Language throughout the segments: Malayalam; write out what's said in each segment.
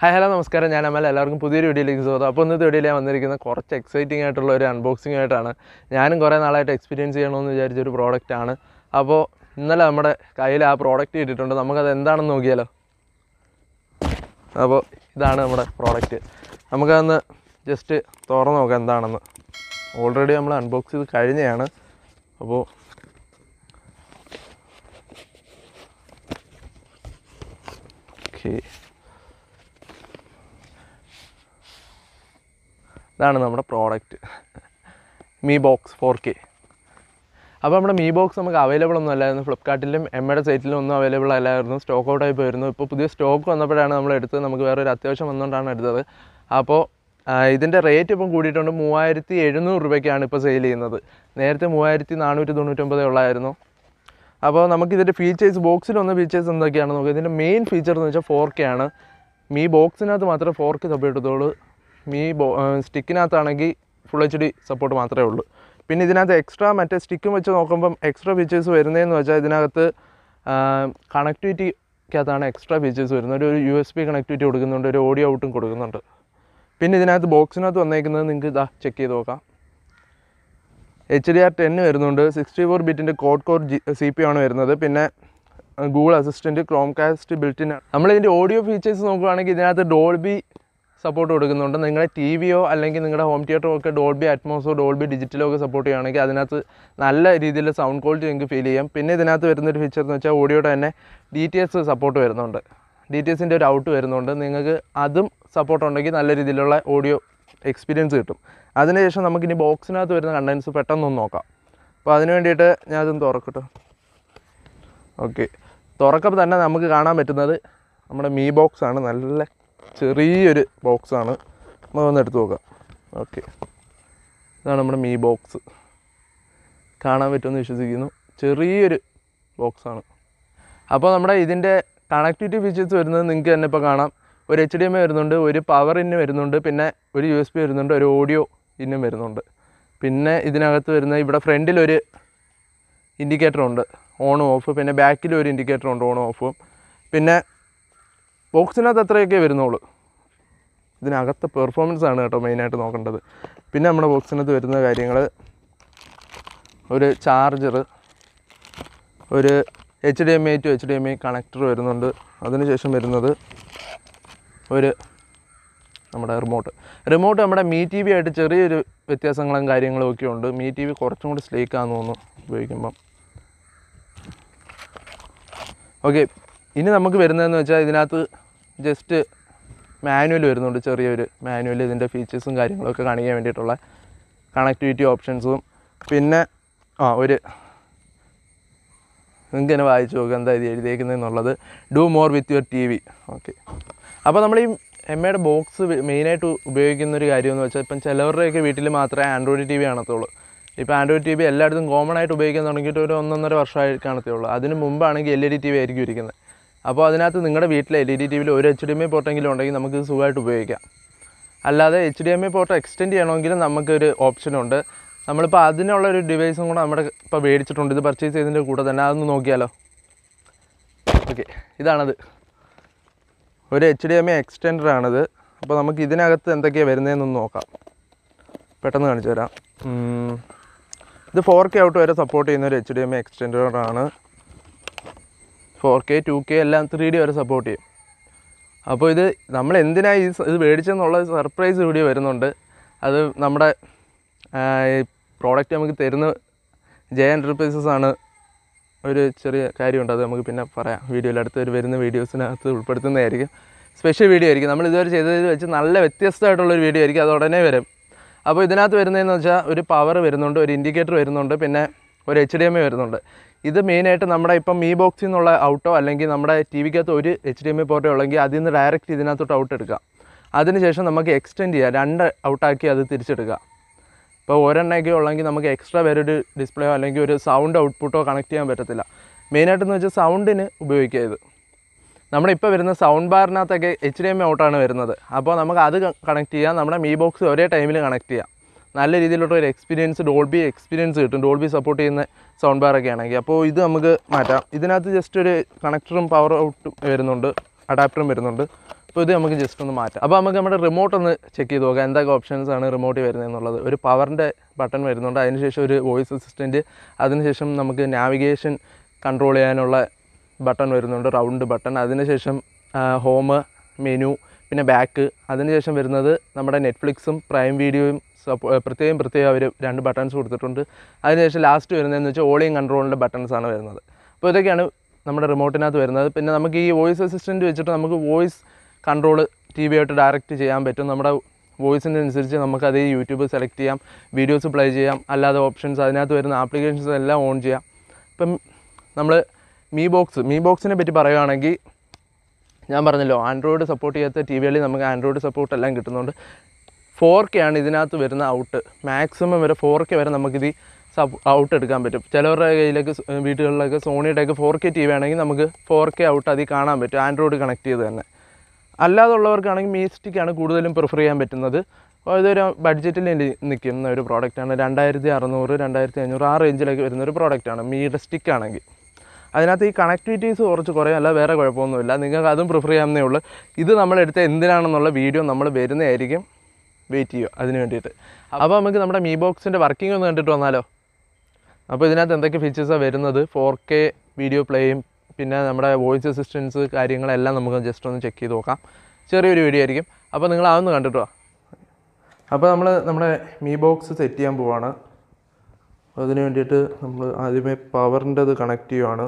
ഹായ് ഹലോ നമസ്കാരം ഞാൻ അമൽ എല്ലാവർക്കും പുതിയൊരു വീഡിയോയിലേക്ക് സ്വാഗതം അപ്പോൾ ഇന്നത്തെ വീഡിയോയിൽ ഞാൻ വന്നിരിക്കുന്നത് കുറച്ച് എക്സൈറ്റിംഗ് ആയിട്ടുള്ള ഒരു അൺബോക്സിംഗ് ആയിട്ടാണ് ഞാനും കുറേ നാളായിട്ട് എക്സ്പീരിയൻസ് ചെയ്യണമെന്ന് വിചാരിച്ചൊരു പ്രോഡക്റ്റ് ആണ് അപ്പോൾ ഇന്നലെ നമ്മുടെ കയ്യിൽ ആ പ്രോഡക്റ്റ് കിട്ടിയിട്ടുണ്ട് നമുക്കത് എന്താണെന്ന് നോക്കിയാലോ അപ്പോൾ ഇതാണ് നമ്മുടെ പ്രോഡക്റ്റ് നമുക്കതൊന്ന് ജസ്റ്റ് തുറന്ന് നോക്കാം എന്താണെന്ന് ഓൾറെഡി നമ്മൾ അൺബോക്സ് ചെയ്ത് കഴിഞ്ഞതാണ് അപ്പോൾ ഓക്കെ ഇതാണ് നമ്മുടെ product Mi box four K അപ്പോൾ നമ്മുടെ മീ ബോക്സ് നമുക്ക് അവൈലബിൾ ഒന്നും അല്ലായിരുന്നു ഫ്ലിപ്കാർട്ടിലും എമ്മയുടെ സൈറ്റിലും ഒന്നും അവൈലബിൾ അല്ലായിരുന്നു സ്റ്റോക്ക് ഔട്ട് ആയി പോയിരുന്നു ഇപ്പോൾ പുതിയ സ്റ്റോക്ക് വന്നപ്പോഴാണ് നമ്മൾ എടുത്തത് നമുക്ക് വേറെ ഒരു അത്യാവശ്യം വന്നുകൊണ്ടാണ് എടുത്തത് അപ്പോൾ ഇതിൻ്റെ റേറ്റ് ഇപ്പം കൂടിയിട്ടുണ്ട് മൂവായിരത്തി എഴുന്നൂറ് രൂപയ്ക്കാണ് ഇപ്പോൾ സെയിൽ ചെയ്യുന്നത് നേരത്തെ മൂവായിരത്തി നാനൂറ്റി തൊണ്ണൂറ്റൊമ്പതേ ഉള്ളായിരുന്നു അപ്പോൾ നമുക്ക് ഇതിൻ്റെ ഫീച്ചേഴ്സ് ബോക്സിലൊന്ന് ഫീച്ചേഴ്സ് എന്തൊക്കെയാണ് നോക്കുക ഇതിൻ്റെ മെയിൻ ഫീച്ചർ എന്ന് വെച്ചാൽ ഫോർ കെ ആണ് മീ ബോക്സിനകത്ത് മാത്രമേ ഫോർ കെ സപ്പോർട്ട് ചെയ്യത്തുള്ളൂ മീ ബോ സ്റ്റിക്കിനകത്താണെങ്കിൽ ഫുൾ എച്ച് ഡി സപ്പോർട്ട് മാത്രമേ ഉള്ളൂ പിന്നെ ഇതിനകത്ത് എക്സ്ട്രാ മറ്റേ സ്റ്റിക്കും വെച്ച് നോക്കുമ്പം എക്സ്ട്രാ ഫീച്ചേഴ്സ് വരുന്നതെന്ന് വെച്ചാൽ ഇതിനകത്ത് കണക്ടിവിറ്റിക്കകത്താണ് എക്സ്ട്രാ ഫീച്ചേഴ്സ് വരുന്നത് ഒരു യു എസ് ബി കണക്ടിവിറ്റി കൊടുക്കുന്നുണ്ട് ഒരു ഓഡിയോ ഔട്ടും കൊടുക്കുന്നുണ്ട് പിന്നെ ഇതിനകത്ത് ബോക്സിനകത്ത് വന്നേക്കുന്നത് നിങ്ങൾക്ക് ഇതാ ചെക്ക് ചെയ്ത് നോക്കാം എച്ച് ഡി ആർ ടെന്ന് വരുന്നുണ്ട് സിക്സ്റ്റി ഫോർ ബിറ്റിൻ്റെ quad core G C P ആണ് വരുന്നത് പിന്നെ Google Assistant Chromecast built in നമ്മളിതിൻ്റെ ഓഡിയോ ഫീച്ചേഴ്സ് നോക്കുകയാണെങ്കിൽ ഇതിനകത്ത് ഡോൾബി സപ്പോർട്ട് കൊടുക്കുന്നുണ്ട് നിങ്ങളുടെ ടി വിയോ അല്ലെങ്കിൽ നിങ്ങളുടെ ഹോം തിയേറ്ററോ ഒക്കെ ഡോൾബി അറ്റ്മോസോ ഡോൾബി ഡിജിറ്റലോ ഒക്കെ സപ്പോർട്ട് ചെയ്യുകയാണെങ്കിൽ അതിനകത്ത് നല്ല രീതിയിൽ സൗണ്ട് ക്വാളിറ്റി നിങ്ങൾക്ക് ഫീൽ ചെയ്യാം പിന്നെ ഇതിനകത്ത് വരുന്നൊരു ഫീച്ചർ എന്ന് വെച്ചാൽ ഓഡിയോയുടെ തന്നെ ഡി ടി എസ് സപ്പോർട്ട് വരുന്നുണ്ട് ഡി ടി എസിൻ്റെ ഒരു ഔട്ട് വരുന്നുണ്ട് നിങ്ങൾക്ക് അതും സപ്പോർട്ട് ഉണ്ടെങ്കിൽ നല്ല രീതിയിലുള്ള ഓഡിയോ എക്സ്പീരിയൻസ് കിട്ടും അതിനുശേഷം നമുക്കിനി ബോക്സിനകത്ത് വരുന്ന കണ്ടൻസ് പെട്ടെന്നൊന്ന് നോക്കാം അപ്പോൾ അതിന് വേണ്ടിയിട്ട് ഞാൻ അതൊന്ന് തുറക്കട്ടെ ഓക്കെ തുറക്കുമ്പോൾ തന്നെ നമുക്ക് കാണാൻ പറ്റുന്നത് നമ്മുടെ മീ ബോക്സ് ആണ് നല്ല ചെറിയൊരു ബോക്സാണ് നമുക്കൊന്ന് എടുത്ത് നോക്കാം ഓക്കെ ഇതാണ് നമ്മുടെ മീ ബോക്സ് കാണാൻ പറ്റുമെന്ന് വിശ്വസിക്കുന്നു ചെറിയൊരു ബോക്സാണ് അപ്പോൾ നമ്മുടെ ഇതിൻ്റെ കണക്ടിവിറ്റി ഫീച്ചേഴ്സ് വരുന്നത് നിങ്ങൾക്ക് തന്നെ ഇപ്പോൾ കാണാം ഒരു എച്ച് ഡി എം ഐ വരുന്നുണ്ട് ഒരു പവർ ഇന്ന് വരുന്നുണ്ട് പിന്നെ ഒരു യു എസ് പി വരുന്നുണ്ട് ഒരു ഓഡിയോ ഇന്നും വരുന്നുണ്ട് പിന്നെ ഇതിനകത്ത് വരുന്ന ഇവിടെ ഫ്രണ്ടിൽ ഒരു ഇൻഡിക്കേറ്റർ ഉണ്ട് ഓണും ഓഫ് പിന്നെ ബാക്കിൽ ഒരു ഇൻഡിക്കേറ്റർ ഉണ്ട് ഓണും ഓഫും പിന്നെ ബോക്സിനകത്ത് അത്രയൊക്കെ വരുന്നുള്ളൂ ഇതിനകത്തെ പെർഫോമൻസ് ആണ് കേട്ടോ മെയിനായിട്ട് നോക്കേണ്ടത് പിന്നെ നമ്മുടെ ബോക്സിനകത്ത് വരുന്ന കാര്യങ്ങൾ ഒരു ചാർജർ ഒരു H D M I to H D M I connector വരുന്നുണ്ട് അതിനുശേഷം വരുന്നത് ഒരു നമ്മുടെ റിമോട്ട് റിമോട്ട് നമ്മുടെ മീ ടി വി ആയിട്ട് ചെറിയൊരു വ്യത്യാസങ്ങളും കാര്യങ്ങളും ഒക്കെ ഉണ്ട് മീ ടി വി കുറച്ചും കൂടി സ്ലീക്കാന്ന് തോന്നുന്നു ഉപയോഗിക്കുമ്പം ഓക്കെ ഇനി നമുക്ക് വരുന്നതെന്ന് വെച്ചാൽ ഇതിനകത്ത് ജസ്റ്റ് മാനുവൽ വരുന്നുണ്ട് ചെറിയൊരു മാനുവൽ ഇതിൻ്റെ ഫീച്ചേഴ്സും കാര്യങ്ങളൊക്കെ കാണിക്കാൻ വേണ്ടിയിട്ടുള്ള കണക്ടിവിറ്റി ഓപ്ഷൻസും പിന്നെ ആ ഒരു നിങ്ങൾക്ക് തന്നെ വായിച്ചു നോക്കുക എന്താ ഇത് എഴുതിയേക്കുന്നതെന്നുള്ളത് do more with your T V okay അപ്പോൾ നമ്മൾ ഈ എം എയുടെ ബോക്സ് മെയിനായിട്ട് ഉപയോഗിക്കുന്ന ഒരു കാര്യമെന്ന് വെച്ചാൽ ഇപ്പം ചിലവരുടെയൊക്കെ വീട്ടിൽ മാത്രമേ ആൻഡ്രോയിഡ് ടി വി കാണത്തുള്ളൂ ഇപ്പോൾ ആൻഡ്രോയിഡ് ടി വി എല്ലായിടത്തും കോമൺ ആയിട്ട് ഉപയോഗിക്കാൻ തുടങ്ങിയിട്ട് ഒരു ഒന്നൊന്നര വർഷമായി കാണത്തുള്ളൂ അതിന് മുമ്പാണെങ്കിൽ L E D T V ആയിരിക്കും ഇരിക്കുന്നത് അപ്പോൾ അതിനകത്ത് നിങ്ങളുടെ വീട്ടിലെ എൽ ഇ ഡി ടി വിയിൽ ഒരു എച്ച് ഡി എം ഐ പോർട്ടെങ്കിലും ഉണ്ടെങ്കിൽ നമുക്ക് ഇത് സുഖമായിട്ട് ഉപയോഗിക്കാം അല്ലാതെ H D M I port extend ചെയ്യണമെങ്കിൽ നമുക്കൊരു ഓപ്ഷനുണ്ട് നമ്മളിപ്പോൾ അതിനുള്ള ഒരു ഡിവൈസും കൂടെ നമ്മുടെ ഇപ്പോൾ മേടിച്ചിട്ടുണ്ട് ഇത് പർച്ചേസ് ചെയ്തതിൻ്റെ കൂടെ തന്നെ അതൊന്ന് നോക്കിയാലോ ഓക്കെ ഇതാണത് ഒരു H D M I extender ആണിത് അപ്പോൾ നമുക്ക് ഇതിനകത്ത് എന്തൊക്കെയാണ് വരുന്നതെന്നൊന്ന് നോക്കാം പെട്ടെന്ന് കാണിച്ചു തരാം ഉം. ഇത് ഫോർ കെ ഔട്ട് വരെ സപ്പോർട്ട് ചെയ്യുന്ന ഒരു H D M I extender ആണ് ഫോർ കെ ടു കെ എല്ലാം ത്രീ ഡി വരെ സപ്പോർട്ട് ചെയ്യും അപ്പോൾ ഇത് നമ്മൾ എന്തിനാണ് ഈ സ- ഇത് മേടിച്ചെന്നുള്ള സർപ്രൈസ് വീഡിയോ വരുന്നുണ്ട് അത് നമ്മുടെ ആ, ഈ പ്രോഡക്റ്റ് നമുക്ക് തരുന്ന ജെ എൻ്റർപ്രൈസസ് ആണ് ഒരു ചെറിയ കാര്യമുണ്ട് അത് നമുക്ക് പിന്നെ പറയാം വീഡിയോയിൽ അടുത്ത് ഒരു വരുന്ന വീഡിയോസിനകത്ത് ഉൾപ്പെടുത്തുന്നതായിരിക്കും സ്പെഷ്യൽ വീഡിയോ ആയിരിക്കും നമ്മൾ ഇതുവരെ ചെയ്തതിൽ വെച്ച് നല്ല വ്യത്യസ്തമായിട്ടുള്ളൊരു വീഡിയോ ആയിരിക്കും അത് ഉടനെ വരും അപ്പോൾ ഇതിനകത്ത് വരുന്നതെന്ന് വെച്ചാൽ ഒരു പവർ വരുന്നുണ്ട് ഒരു ഇൻഡിക്കേറ്റർ വരുന്നുണ്ട് പിന്നെ ഒരു എച്ച് ഡി എം ഐ വരുന്നുണ്ട് ഇത് മെയിനായിട്ട് നമ്മുടെ ഇപ്പം മീ ബോക്സിൽ നിന്നുള്ള ഔട്ടോ അല്ലെങ്കിൽ നമ്മുടെ ടി വിക്കകത്ത് ഒരു എച്ച് ഡി എം ഐ പോർട്ടോ ഉള്ളെങ്കിൽ അതിൽ നിന്ന് ഡയറക്റ്റ് ഇതിനകത്തോട്ട് ഔട്ട് എടുക്കാം അതിനുശേഷം നമുക്ക് എക്സ്റ്റെൻഡ് ചെയ്യാം രണ്ട് ഔട്ടാക്കി അത് തിരിച്ചെടുക്കാം ഇപ്പോൾ ഒരെണ്ണയൊക്കെ ഉള്ളെങ്കിൽ നമുക്ക് എക്സ്ട്രാ വേറൊരു ഡിസ്പ്ലേയോ അല്ലെങ്കിൽ ഒരു സൗണ്ട് ഔട്ട്പുട്ടോ കണക്ട് ചെയ്യാൻ പറ്റത്തില്ല മെയിനായിട്ടെന്ന് വെച്ചാൽ സൗണ്ടിന് ഉപയോഗിക്കുക ഇത് നമ്മുടെ ഇപ്പോൾ വരുന്ന സൗണ്ട് ബാറിനകത്തൊക്കെ എച്ച് ഡി എം ഔട്ടാണ് വരുന്നത് അപ്പോൾ നമുക്ക് അത് കണക്ട് ചെയ്യാം നമ്മുടെ മീ ബോക്സ് ഒരേ ടൈമിൽ കണക്ട് ചെയ്യാം നല്ല രീതിയിലുള്ള ഒരു എക്സ്പീരിയൻസ് ഡോൾബി എക്സ്പീരിയൻസ് കിട്ടും ഡോൾബി സപ്പോർട്ട് ചെയ്യുന്ന സൗണ്ട് ബാറൊക്കെ ആണെങ്കിൽ അപ്പോൾ ഇത് നമുക്ക് മാറ്റാം ഇതിനകത്ത് ജസ്റ്റ് ഒരു കണക്ടറും പവർ ഔട്ടും വരുന്നുണ്ട് അഡാപ്റ്ററും വരുന്നുണ്ട് അപ്പോൾ ഇത് നമുക്ക് ജസ്റ്റ് ഒന്ന് മാറ്റാം അപ്പോൾ നമുക്ക് നമ്മുടെ റിമോട്ട് ഒന്ന് ചെക്ക് ചെയ്ത് നോക്കാം എന്തൊക്കെ ഓപ്ഷൻസ് ആണ് റിമോട്ടിൽ വരുന്നത് എന്നുള്ളത് ഒരു പവറിൻ്റെ ബട്ടൺ വരുന്നുണ്ട് അതിനുശേഷം ഒരു വോയിസ് അസിസ്റ്റൻറ്റ് അതിനുശേഷം നമുക്ക് നാവിഗേഷൻ കൺട്രോൾ ചെയ്യാനുള്ള ബട്ടൺ വരുന്നുണ്ട് റൗണ്ട് ബട്ടൺ അതിനുശേഷം ഹോം മെനു പിന്നെ ബാക്ക് അതിനുശേഷം വരുന്നത് നമ്മുടെ നെറ്റ്ഫ്ലിക്സും പ്രൈം വീഡിയോയും സപ്പോ പ്രത്യേകം പ്രത്യേകം അവർ രണ്ട് ബട്ടൺസ് കൊടുത്തിട്ടുണ്ട് അതിനുശേഷം ലാസ്റ്റ് വരുന്നതെന്ന് വെച്ചാൽ ഓളിയും കൺട്രോളിൻ്റെ ബട്ടൺസ് ആണ് വരുന്നത് അപ്പോൾ ഇതൊക്കെയാണ് നമ്മുടെ റിമോട്ടിനകത്ത് വരുന്നത് പിന്നെ നമുക്ക് ഈ വോയിസ് അസിസ്റ്റൻറ്റ് വെച്ചിട്ട് നമുക്ക് വോയിസ് കൺട്രോൾ ടി വി ആയിട്ട് ഡയറക്റ്റ് ചെയ്യാൻ പറ്റും നമ്മുടെ വോയിസിൻ്റെ അനുസരിച്ച് നമുക്ക് അത് യൂട്യൂബ് സെലക്ട് ചെയ്യാം വീഡിയോസ് പ്ലേ ചെയ്യാം അല്ലാതെ ഓപ്ഷൻസ് അതിനകത്ത് വരുന്ന ആപ്ലിക്കേഷൻസ് എല്ലാം ഓൺ ചെയ്യാം ഇപ്പം നമ്മൾ മീ ബോക്സ് മീ ബോക്സിനെ പറ്റി പറയുകയാണെങ്കിൽ ഞാൻ പറഞ്ഞല്ലോ ആൻഡ്രോയിഡ് സപ്പോർട്ട് ചെയ്യാത്ത ടി വികളിൽ നമുക്ക് ആൻഡ്രോയിഡ് സപ്പോർട്ട് എല്ലാം കിട്ടുന്നുണ്ട് ഫോർ കെ ആണ് ഇതിനകത്ത് വരുന്ന ഔട്ട് മാക്സിമം വരെ ഫോർ കെ വരെ നമുക്കിത് സപ്പ് ഔട്ട് എടുക്കാൻ പറ്റും ചിലവരുടെ കയ്യിലൊക്കെ സ് വീടുകളിലൊക്കെ സോണിയുടെയൊക്കെ ഫോർ കെ ടി വി ആണെങ്കിൽ നമുക്ക് ഫോർ കെ ഔട്ട് അതിൽ കാണാൻ പറ്റും ആൻഡ്രോയിഡ് കണക്ട് ചെയ്ത് തന്നെ അല്ലാതുള്ളവർക്കാണെങ്കിൽ മീസ്റ്റിക്കാണ് കൂടുതലും പ്രിഫർ ചെയ്യാൻ പറ്റുന്നത് അപ്പോൾ ഇതൊരു ബഡ്ജറ്റിൽ നിൽക്കുന്ന ഒരു പ്രോഡക്റ്റാണ് രണ്ടായിരത്തി അറുന്നൂറ് രണ്ടായിരത്തി അഞ്ഞൂറ് ആ റേഞ്ചിലൊക്കെ വരുന്ന ഒരു പ്രോഡക്റ്റാണ് മീയുടെ സ്റ്റിക്ക് ആണെങ്കിൽ അതിനകത്ത് ഈ കണക്ടിവിറ്റീസ് കുറച്ച് കുറയും അല്ല വേറെ കുഴപ്പമൊന്നുമില്ല നിങ്ങൾക്ക് അതും പ്രിഫർ ചെയ്യാവുന്നേ ഉള്ളൂ ഇത് നമ്മളെടുത്ത എന്തിനാണെന്നുള്ള വീഡിയോ നമ്മൾ വരുന്നതായിരിക്കും വെയിറ്റ് ചെയ്യുക അതിന് വേണ്ടിയിട്ട് അപ്പോൾ നമുക്ക് നമ്മുടെ മീ ബോക്സിൻ്റെ വർക്കിംഗ് ഒന്ന് കണ്ടിട്ട് വന്നാലോ അപ്പോൾ ഇതിനകത്ത് എന്തൊക്കെ ഫീച്ചേഴ്സാണ് വരുന്നത് ഫോർ കെ വീഡിയോ പ്ലേയും പിന്നെ നമ്മുടെ വോയിസ് അസിസ്റ്റൻസ് കാര്യങ്ങളെല്ലാം നമുക്ക് ജസ്റ്റ് ഒന്ന് ചെക്ക് ചെയ്ത് നോക്കാം ചെറിയൊരു വീഡിയോ ആയിരിക്കും അപ്പോൾ നിങ്ങൾ അതൊന്ന് കണ്ടിട്ട് വാ അപ്പോൾ നമ്മൾ നമ്മുടെ മീ ബോക്സ് സെറ്റ് ചെയ്യാൻ പോവാണ് അതിന് വേണ്ടിയിട്ട് നമ്മൾ ആദ്യമേ പവറിൻ്റെത് കണക്ട് ചെയ്യുവാണ്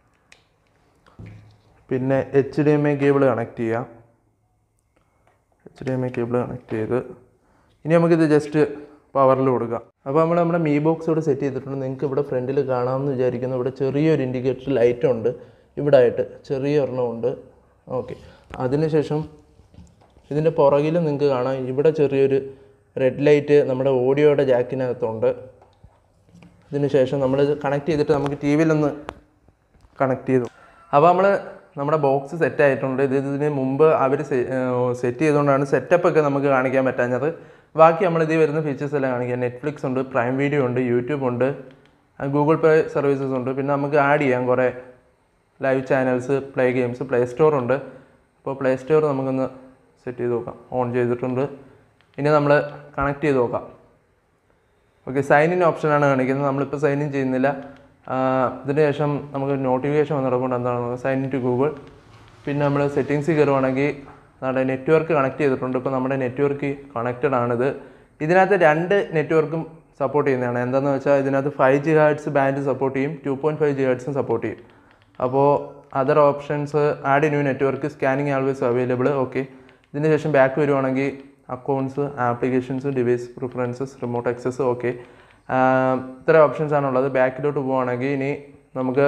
പിന്നെ H D M I cable connect ചെയ്യാം H D M I cable connect ചെയ്ത് ഇനി നമുക്കിത് ജസ്റ്റ് പവറിൽ കൊടുക്കാം അപ്പോൾ നമ്മൾ നമ്മുടെ മീ ബോക്സ് ഇവിടെ സെറ്റ് ചെയ്തിട്ടുണ്ട് നിങ്ങൾക്ക് ഇവിടെ ഫ്രണ്ടിൽ കാണാമെന്ന് വിചാരിക്കുന്നു ഇവിടെ ചെറിയൊരു ഇൻഡിക്കേറ്റർ ലൈറ്റ് ഉണ്ട് ഇവിടെ ആയിട്ട് ചെറിയ ഒരെണ്ണമുണ്ട് ഓക്കെ അതിനുശേഷം ഇതിൻ്റെ പുറകിൽ നിങ്ങൾക്ക് കാണാം ഇവിടെ ചെറിയൊരു റെഡ് ലൈറ്റ് നമ്മുടെ ഓഡിയോയുടെ ജാക്കിനകത്തുണ്ട് ഇതിന് ശേഷം നമ്മൾ കണക്ട് ചെയ്തിട്ട് നമുക്ക് ടി വിയിലൊന്ന് കണക്ട് ചെയ്തു അപ്പോൾ നമ്മൾ നമ്മുടെ ബോക്സ് സെറ്റ് ആയിട്ടുണ്ട് ഇത് ഇതിന് മുമ്പ് അവർ സെറ്റ് ചെയ്തുകൊണ്ടാണ് സെറ്റപ്പ് ഒക്കെ നമുക്ക് കാണിക്കാൻ പറ്റാഞ്ഞത് ബാക്കി നമ്മൾ ഇതിൽ വരുന്ന ഫീച്ചേഴ്സ് എല്ലാം കാണിക്കാം നെറ്റ്ഫ്ലിക്സ് ഉണ്ട് പ്രൈം വീഡിയോ ഉണ്ട് യൂട്യൂബ് ഉണ്ട് ഗൂഗിൾ പേ സർവീസസ് ഉണ്ട് പിന്നെ നമുക്ക് ആഡ് ചെയ്യാം കുറേ live channels play games play store ഉണ്ട് അപ്പോൾ പ്ലേ സ്റ്റോർ നമുക്കൊന്ന് സെറ്റ് ചെയ്ത് നോക്കാം ഓൺ ചെയ്തിട്ടുണ്ട് ഇനി നമ്മൾ കണക്ട് ചെയ്ത് നോക്കാം ഓക്കെ സൈൻ ഇൻ ഓപ്ഷനാണ് കാണിക്കുന്നത് നമ്മളിപ്പോൾ സൈൻ ഇൻ ചെയ്യുന്നില്ല ഇതിന് ശേഷം നമുക്ക് നോട്ടിഫിക്കേഷൻ വന്നിടക്കൊണ്ട് എന്താണ് സൈൻ ഇൻ ടു ഗൂഗിൾ പിന്നെ നമ്മൾ സെറ്റിങ്സിൽ കയറുവാണെങ്കിൽ നമ്മുടെ നെറ്റ്വർക്ക് കണക്ട് ചെയ്തിട്ടുണ്ട് ഇപ്പോൾ നമ്മുടെ നെറ്റ്വർക്ക് കണക്റ്റഡ് ആണിത് ഇതിനകത്ത് രണ്ട് നെറ്റ്വർക്കും സപ്പോർട്ട് ചെയ്യുന്നതാണ് എന്താണെന്ന് വെച്ചാൽ ഇതിനകത്ത് five G hertz band support ചെയ്യും ടു പോയിൻറ്റ് ഫൈവ് ജി ഹാർട്സും സപ്പോർട്ട് ചെയ്യും അപ്പോൾ other options add new network scanning always available okay ഇതിന് ശേഷം ബാക്ക് വരുവാണെങ്കിൽ accounts applications device preferences remote access okay ഇത്ര ഓപ്ഷൻസ് ആണുള്ളത് ബാക്കിലോട്ട് പോവുകയാണെങ്കിൽ ഇനി നമുക്ക്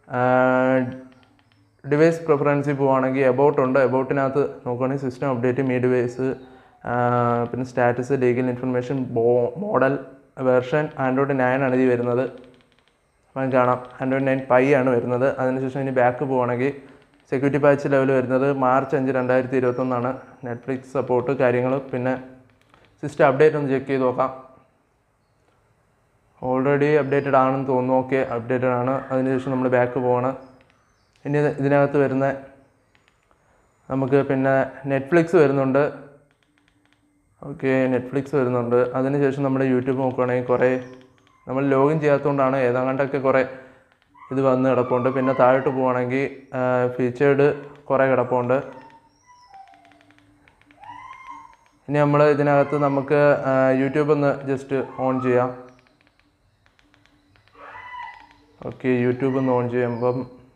ഡിവൈസ് പ്രിഫറൻസിൽ പോവുകയാണെങ്കിൽ എബൌട്ട് ഉണ്ട് എബൌട്ടിനകത്ത് നോക്കുകയാണെങ്കിൽ സിസ്റ്റം അപ്ഡേറ്റ് മീ ഡിവൈസ് പിന്നെ സ്റ്റാറ്റസ് ലീഗൽ ഇൻഫർമേഷൻ ബോ മോഡൽ വെർഷൻ ആൻഡ്രോയിഡ് നയൻ ആണ് ഇതിൽ വരുന്നത് നമുക്ക് കാണാം ആൻഡ്രോയിഡ് നയൻ പൈ ആണ് വരുന്നത് അതിനുശേഷം ഇനി ബാക്ക് പോവുകയാണെങ്കിൽ സെക്യൂരിറ്റി പാച്ച് ലെവൽ വരുന്നത് മാർച്ച് അഞ്ച് രണ്ടായിരത്തി ഇരുപത്തൊന്നാണ് നെറ്റ്ഫ്ലിക്സ് സപ്പോർട്ട് കാര്യങ്ങൾ പിന്നെ സിസ്റ്റം അപ്ഡേറ്റ് ഒന്ന് ചെക്ക് ചെയ്ത് നോക്കാം ഓൾറെഡി അപ്ഡേറ്റഡ് ആണെന്ന് തോന്നുന്നു ഓക്കെ അപ്ഡേറ്റഡ് ആണ് അതിനുശേഷം നമ്മൾ ബാക്ക് പോകണം ഇനി ഇത് ഇതിനകത്ത് വരുന്ന നമുക്ക് പിന്നെ നെറ്റ്ഫ്ലിക്സ് വരുന്നുണ്ട് ഓക്കെ നെറ്റ്ഫ്ലിക്സ് വരുന്നുണ്ട് അതിനുശേഷം നമ്മുടെ യൂട്യൂബ് നോക്കുകയാണെങ്കിൽ കുറേ നമ്മൾ ലോഗിൻ ചെയ്യാത്തതുകൊണ്ടാണ് ഏതാണ്ടൊക്കെ കുറേ ഇത് വന്ന് കിടപ്പുണ്ട് പിന്നെ താഴോട്ട് പോവുകയാണെങ്കിൽ ഫീച്ചേർഡ് കുറേ കിടപ്പുണ്ട് ഇനി നമ്മൾ ഇതിനകത്ത് നമുക്ക് യൂട്യൂബ് ഒന്ന് ജസ്റ്റ് ഓൺ ചെയ്യാം ഓക്കെ യൂട്യൂബ് ഒന്ന് ഓൺ ചെയ്യുമ്പം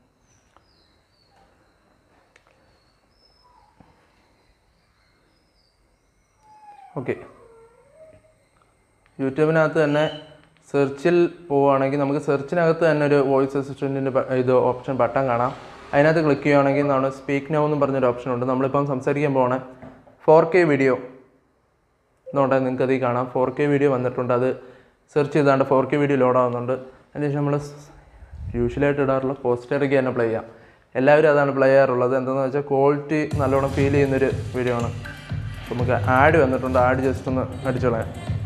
ഓക്കെ യൂട്യൂബിനകത്ത് തന്നെ സെർച്ചിൽ പോവുകയാണെങ്കിൽ നമുക്ക് സെർച്ചിനകത്ത് തന്നെ ഒരു വോയിസ് അസിസ്റ്റൻറ്റിൻ്റെ ഇത് ഓപ്ഷൻ ബട്ടൺ കാണാം അതിനകത്ത് ക്ലിക്ക് ചെയ്യുകയാണെങ്കിൽ നമ്മൾ സ്പീക്ക് നൗ എന്നും പറഞ്ഞൊരു ഓപ്ഷൻ ഉണ്ട് നമ്മളിപ്പം സംസാരിക്കാൻ പോകണേ ഫോർ കെ വീഡിയോ എന്നുകൊണ്ട് നിങ്ങൾക്ക് അതിൽ കാണാം ഫോർ കെ വീഡിയോ വന്നിട്ടുണ്ട് അത് സെർച്ച് ചെയ്താണ്ട് ഫോർ കെ വീഡിയോ ലോഡ് ആവുന്നുണ്ട് അതിനുശേഷം നമ്മൾ യൂഷ്വലായിട്ട് ഇടാറുള്ള പോസ്റ്ററിക്ക് തന്നെ പ്ലേ ചെയ്യാം എല്ലാവരും അതാണ് പ്ലേ ചെയ്യാറുള്ളത് എന്താണെന്ന് വെച്ചാൽ ക്വാളിറ്റി നല്ലോണം ഫീൽ ചെയ്യുന്നൊരു വീഡിയോ ആണ് നമുക്ക് ആഡ് വന്നിട്ടുണ്ട് ആഡ് ജസ്റ്റ് ഒന്ന് അടിച്ചോളാം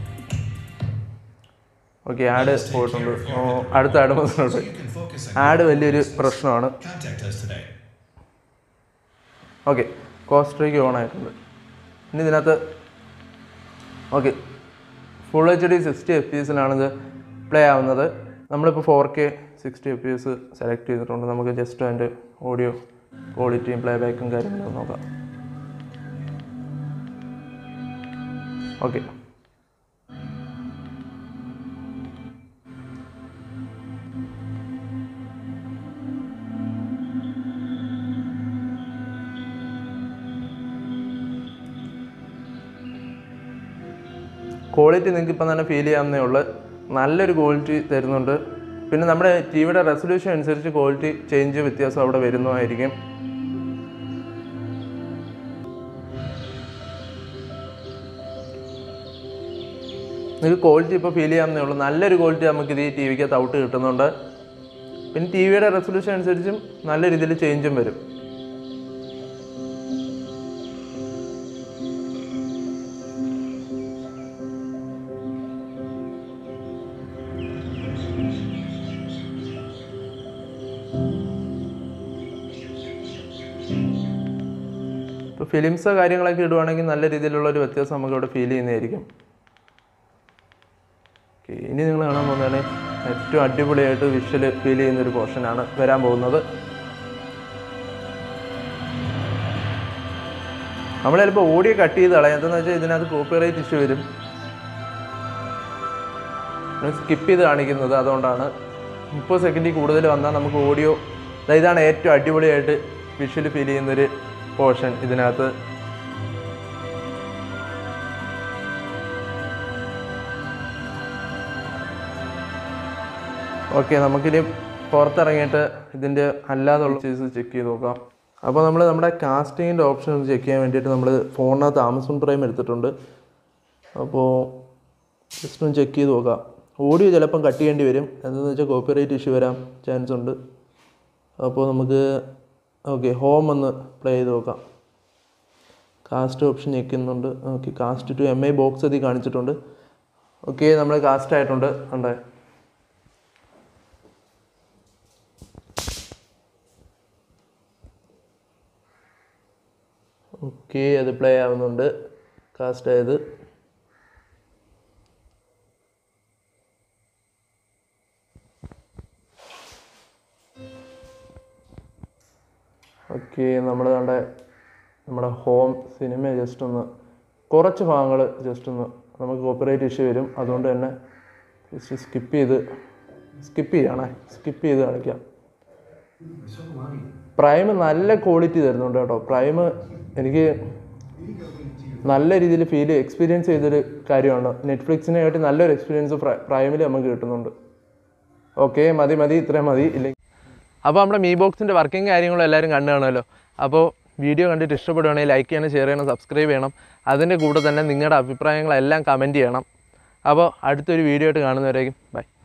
ഓക്കെ ആഡ് പോയിട്ടുണ്ട് ഓ, അടുത്ത ആഡ് വന്നിട്ടുണ്ട് can focus on ആഡ് വലിയൊരു പ്രശ്നമാണ് contact us today. ഓക്കെ കോസ്ട്രേക്ക് ഓൺ ആയിട്ടുണ്ട് ഇനി ഇതിനകത്ത് okay full H D sixty F P എസിലാണിത് പ്ലേ ആവുന്നത് നമ്മളിപ്പോൾ four K sixty F P S select ചെയ്തിട്ടുണ്ട് നമുക്ക് ജസ്റ്റ് അതിൻ്റെ ഓഡിയോ ക്വാളിറ്റിയും പ്ലേ ബാക്കും കാര്യങ്ങളും നോക്കാം ഓക്കെ ക്വാളിറ്റി നിങ്ങൾക്ക് ഇപ്പം തന്നെ ഫീൽ ചെയ്യാവുന്നേ ഉള്ളൂ നല്ലൊരു ക്വാളിറ്റി തരുന്നുണ്ട് പിന്നെ നമ്മുടെ ടി വിയുടെ റെസൊല്യൂഷൻ അനുസരിച്ച് ക്വാളിറ്റി ചേഞ്ച് വ്യത്യാസം അവിടെ വരുന്നതായിരിക്കും നിങ്ങൾക്ക് ക്വാളിറ്റി ഇപ്പോൾ ഫീൽ ചെയ്യാവുന്നേ ഉള്ളൂ നല്ലൊരു ക്വാളിറ്റി നമുക്ക് ഇത് ഈ ടി വിക്കകത്ത് ഔട്ട് കിട്ടുന്നുണ്ട് പിന്നെ ടി വിയുടെ റെസൊല്യൂഷൻ അനുസരിച്ചും നല്ല രീതിയിൽ ചേഞ്ചും വരും ഇപ്പോൾ ഫിലിംസ് കാര്യങ്ങളൊക്കെ ഇടുവാണെങ്കിൽ നല്ല രീതിയിലുള്ള ഒരു വ്യത്യാസം നമുക്ക് ഇവിടെ ഫീൽ ചെയ്യുന്നതായിരിക്കും ഓക്കെ ഇനി നിങ്ങൾ കാണാൻ പോകുന്നതാണ് ഏറ്റവും അടിപൊളിയായിട്ട് വിഷ്വൽ ഫീൽ ചെയ്യുന്ന ഒരു പോർഷനാണ് വരാൻ പോകുന്നത് നമ്മൾ ചിലപ്പോൾ ഓഡിയോ കട്ട് ചെയ്ത് കളയാം എന്താണെന്ന് വെച്ചാൽ ഇതിനകത്ത് കോപ്പിറൈറ്റ് ഇഷ്യൂ വരും സ്കിപ്പ് ചെയ്ത് കാണിക്കുന്നത് അതുകൊണ്ടാണ് മുപ്പത് സെക്കൻഡിൽ കൂടുതൽ വന്നാൽ നമുക്ക് ഓഡിയോ ഇതാണ് ഏറ്റവും അടിപൊളിയായിട്ട് വിഷ്വൽ ഫീൽ ചെയ്യുന്നൊരു പോർഷൻ ഇതിനകത്ത് ഓക്കെ നമുക്കിനി പുറത്തിറങ്ങിയിട്ട് ഇതിൻ്റെ അല്ലാതുള്ള ചീസ് ചെക്ക് ചെയ്ത് നോക്കാം അപ്പോൾ നമ്മൾ നമ്മുടെ കാസ്റ്റിങ്ങിൻ്റെ ഓപ്ഷൻ ഒന്ന് ചെക്ക് ചെയ്യാൻ വേണ്ടിയിട്ട് നമ്മൾ ഫോണിനകത്ത് ആമസോൺ പ്രൈം എടുത്തിട്ടുണ്ട് അപ്പോൾ ജസ്റ്റ് ഒന്ന് ചെക്ക് ചെയ്ത് നോക്കാം ഓഡിയോ ചിലപ്പം കട്ട് ചെയ്യേണ്ടി വരും എന്താണെന്ന് വെച്ചാൽ കോപ്പിറൈറ്റ് ഇഷ്യൂ വരാൻ ചാൻസ് ഉണ്ട് അപ്പോൾ നമുക്ക് ഓക്കെ ഹോം ഒന്ന് പ്ലേ ചെയ്ത് നോക്കാം കാസ്റ്റ് ഓപ്ഷൻ ഞെക്കുന്നുണ്ട് okay cast to M I box അതിൽ കാണിച്ചിട്ടുണ്ട് ഓക്കെ നമ്മൾ കാസ്റ്റ് ആയിട്ടുണ്ട് ഉണ്ട് ഓക്കെ അത് പ്ലേ ആവുന്നുണ്ട് കാസ്റ്റ് ആയത് ഓക്കെ നമ്മൾ കണ്ട നമ്മുടെ ഹോം സിനിമ ജസ്റ്റ് ഒന്ന് കുറച്ച് ഭാഗങ്ങൾ ജസ്റ്റ് ഒന്ന് നമുക്ക് കോപ്പറേറ്റ് ഇഷ്യൂ വരും അതുകൊണ്ട് തന്നെ ജസ്റ്റ് സ്കിപ്പ് ചെയ്ത് സ്കിപ്പ് ചെയ്യണേ സ്കിപ്പ് ചെയ്ത് കാണിക്കാം പ്രൈം നല്ല ക്വാളിറ്റി തരുന്നുണ്ട് കേട്ടോ പ്രൈം എനിക്ക് നല്ല രീതിയിൽ ഫീൽ എക്സ്പീരിയൻസ് ചെയ്തൊരു കാര്യമാണ് നെറ്റ്ഫ്ലിക്സിനെ ആയിട്ട് നല്ലൊരു എക്സ്പീരിയൻസ് പ്രൈമിൽ നമുക്ക് കിട്ടുന്നുണ്ട് ഓക്കെ മതി മതി ഇത്രയും മതി ഇല്ലെങ്കിൽ അപ്പോൾ നമ്മുടെ മീ ബോക്സിൻ്റെ വർക്കിംഗ് കാര്യങ്ങളും എല്ലാവരും കണ്ടു കാണുമല്ലോ അപ്പോൾ വീഡിയോ കണ്ടിട്ട് ഇഷ്ടപ്പെടുകയാണെങ്കിൽ ലൈക്ക് ചെയ്യണം ഷെയർ ചെയ്യണം സബ്സ്ക്രൈബ് ചെയ്യണം അതിൻ്റെ കൂടെ തന്നെ നിങ്ങളുടെ അഭിപ്രായങ്ങളെല്ലാം കമൻറ്റ് ചെയ്യണം അപ്പോൾ അടുത്തൊരു വീഡിയോ ആയിട്ട് കാണുന്നവരേക്കും ബൈ